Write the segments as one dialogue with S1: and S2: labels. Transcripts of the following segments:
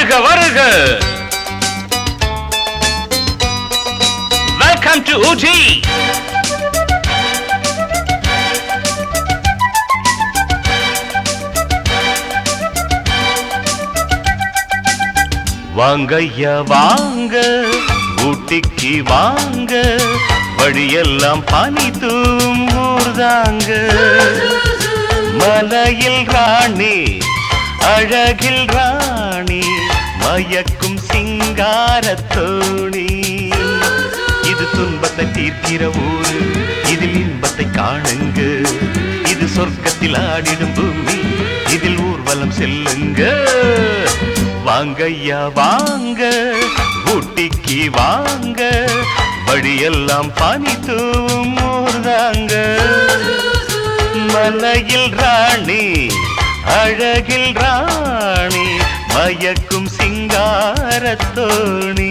S1: வருக வருக welcome to ஊட்டி வாங்கய்யா வாங்க ஊட்டிக்கு வாங்க வழியெல்லாம் பனி தூம் ஊர்தாங்க மலையில் ராணி அழகில் ராணி மயக்கும் சிங்கார தோணி இது துன்பத்தை தீர்க்கிற ஊரு இதில் இன்பத்தை காணுங்க இது சொர்க்கத்தில் ஆடிடும் பூமி இதில் ஊர்வலம் செல்லுங்க வாங்கய்யா வாங்க ஊட்டிக்கு வாங்க வழியெல்லாம் பனி தூவும் ஊர்தாங்க மலையில் ராணி அழகில் ராணி மயக்கும் சிங்காரத் தோணி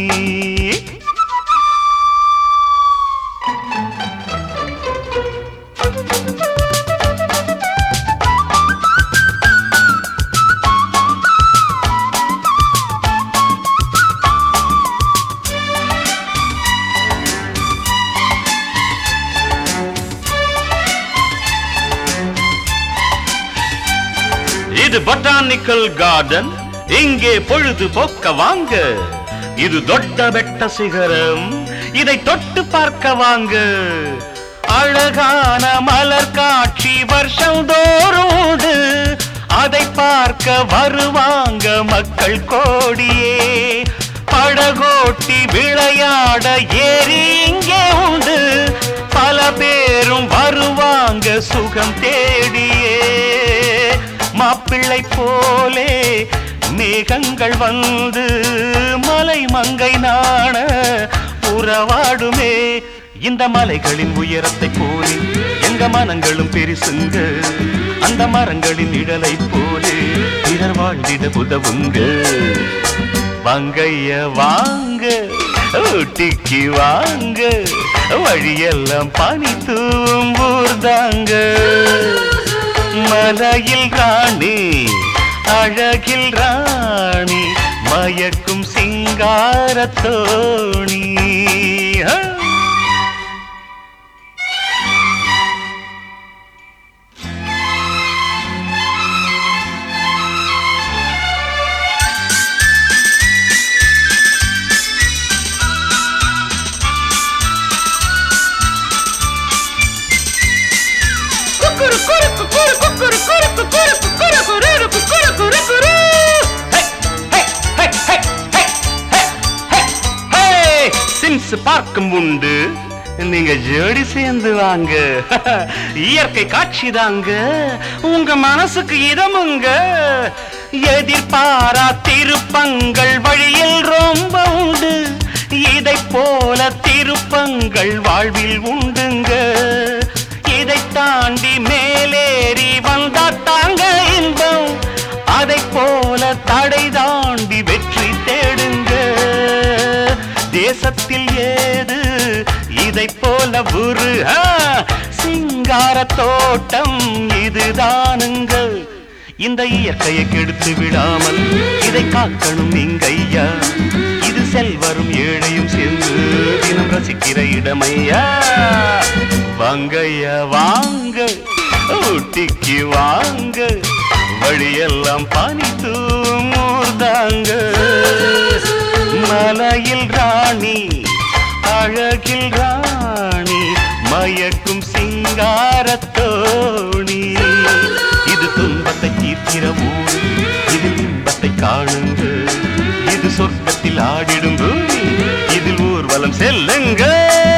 S1: இது பொட்டானிக்கல் கார்டன் இங்கே பொழுது போக்க வாங்க இது தொட்ட பெட்ட சிகரம் இதை தொட்டு பார்க்க வாங்க அழகான மலர் காட்சி வருஷம் தோறும் உண்டு. அதை பார்க்க வருவாங்க மக்கள் கோடியே படகோட்டி விளையாட ஏறி இங்கே உண்டு பல பேரும் வருவாங்க சுகம் தேடியே மாப்பிள்ளை போலே மேகங்கள் வந்து மலை மங்கை நாண உறவாடுமே இந்த மலைகளின் உயரத்தை போலே எங்க மனங்களும் பெருசுங்க அந்த மரங்களின் நிழலை போலே பிறர் வாழ்ந்திட உதவுங்க வாங்கய்ய வாங்க ஊட்டிக்கு வாங்க வழியெல்லாம் பனி தூம்பூர்தாங்க மலையில் ராணி அழகில் ராணி மயக்கும் சிங்காரத்தோணி ஆ. சிம்ஸ் பார்க்கும் உண்டு நீங்க ஜோடி சேர்ந்து வாங்க இயற்கை காட்சி தாங்க உங்க மனசுக்கு இதமுங்க எதிர்பாரா திருப்பங்கள் வழியில் ரொம்ப உண்டு இதை போல திருப்பங்கள் வாழ்வில் உண்டுங்க இதை தாண்டி மேலேறி வந்தா தாங்க இன்பம் அதை போல தடை தாண்டி வெற்றி தேடுங்க தேசத்தில் ஏது இதை போல ஒரு ஆ, சிங்கார தோட்டம் இதுதானுங்க இந்த இயற்கையை கெடுத்து விடாமல் இதை காக்கணும் நீங்க ஐயா இது செல்வரும் ஏழையும் சேர்ந்து தினம் ரசிக்கிற இடமையா வாங்கய்யா வாங்க ஊட்டிக்கு வாங்க வழியெல்லாம் பனி தூங்கூர்தாங்க மலையில் ராணி அழகில் ராணி மயக்கும் சிங்காரத்தோணி இது துன்பத்தை தீர்க்கிற ஊர் இதில் இன்பத்தை காணுங்க இது சொர்க்கத்தில் ஆடிடும் பூமி இதில் ஊர்வலம் செல்லுங்க